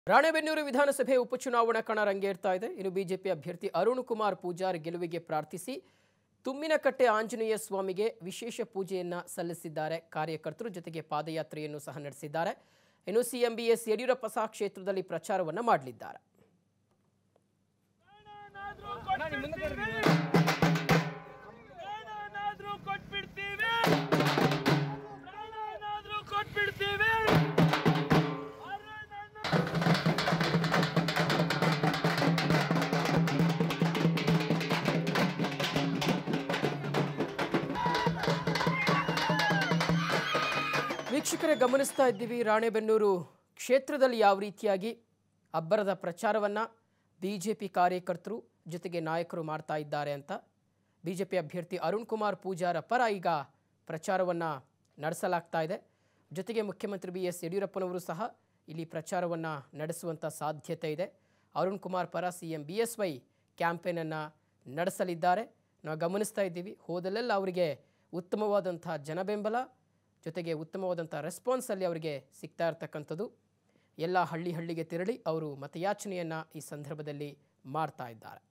ರಾಣೆಬೆನ್ನೂರು ವಿಧಾನಸಭೆ ಉಪಚುನಾವಣಾ ಕಣ ರಂಗೇರ್ತಾ ಇದೆ ಇನ್ನು ಬಿಜೆಪಿ ಅಭ್ಯರ್ಥಿ ಅರುಣ್ ಕುಮಾರ್ ಪೂಜಾರ್ ಗೆಲುವಿಗೆ ಪ್ರಾರ್ಥಿಸಿ ತುಮ್ಮಿನಕಟ್ಟೆ ಆಂಜನೇಯ ಸ್ವಾಮಿಗೆ ವಿಶೇಷ ಪೂಜೆಯನ್ನ ಸಲ್ಲಿಸಿದ್ದಾರೆ ಕಾರ್ಯಕರ್ತರು ಜೊತೆಗೆ ಪಾದಯಾತ್ರೆಯನ್ನು ಸಹ ನಡೆಸಿದ್ದಾರೆ ಇನ್ನು ಸಿಎಂ ಬಿಎಸ್ ಯಡಿಯೂರಪ್ಪ ಸಹ ಕ್ಷೇತ್ರದಲ್ಲಿ ಪ್ರಚಾರವನ್ನ ಮಾಡಲಿದ್ದಾರೆ ಪ್ರಾಣನಾದ್ರೂ ಕೊಟ್ಬಿಡ್ತೀವಿ ಪ್ರಾಣನಾದ್ರೂ ಕೊಟ್ಬಿಡ್ತೀವಿ ವೀಕ್ಷಕರೇ ಗಮನಿಸ್ತಾ ಇದ್ದೀವಿ ರಾಣೆಬೆನ್ನೂರು ಕ್ಷೇತ್ರದಲ್ಲಿ ಯಾವ ರೀತಿಯಾಗಿ ಅಬ್ಬರದ ಪ್ರಚಾರವನ್ನು ಬಿ ಜೆ ಪಿ ಕಾರ್ಯಕರ್ತರು ಜೊತೆಗೆ ನಾಯಕರು ಮಾಡ್ತಾ ಇದ್ದಾರೆ ಅಂತ ಬಿ ಜೆ ಪಿ ಅಭ್ಯರ್ಥಿ ಅರುಣ್ ಕುಮಾರ್ ಪೂಜಾರ ಪರ ಈಗ ಪ್ರಚಾರವನ್ನು ನಡೆಸಲಾಗ್ತಾ ಇದೆ ಜೊತೆಗೆ ಮುಖ್ಯಮಂತ್ರಿ ಬಿ ಎಸ್ ಯಡಿಯೂರಪ್ಪನವರು ಸಹ ಇಲ್ಲಿ ಪ್ರಚಾರವನ್ನು ನಡೆಸುವಂಥ ಸಾಧ್ಯತೆ ಇದೆ ಅರುಣ್ ಕುಮಾರ್ ಪರ C M B S Y ಕ್ಯಾಂಪೇನನ್ನು ನಡೆಸಲಿದ್ದಾರೆ ನಾವು ಗಮನಿಸ್ತಾ ಇದ್ದೀವಿ ಹೋದಲ್ಲೆಲ್ಲ ಅವರಿಗೆ ಉತ್ತಮವಾದಂಥ ಜನಬೆಂಬಲ ಜೊತೆಗೆ ಉತ್ತಮವಾದಂಥ ರೆಸ್ಪಾನ್ಸ್ ಅಲ್ಲಿ ಅವರಿಗೆ ಸಿಗ್ತಾ ಇರ್ತಕ್ಕಂಥದ್ದು ಎಲ್ಲ ಹಳ್ಳಿ ಹಳ್ಳಿಗೆ ತೆರಳಿ ಅವರು ಮತಯಾಚನೆಯನ್ನು ಈ ಸಂದರ್ಭದಲ್ಲಿ ಮಾಡ್ತಾ ಇದ್ದಾರೆ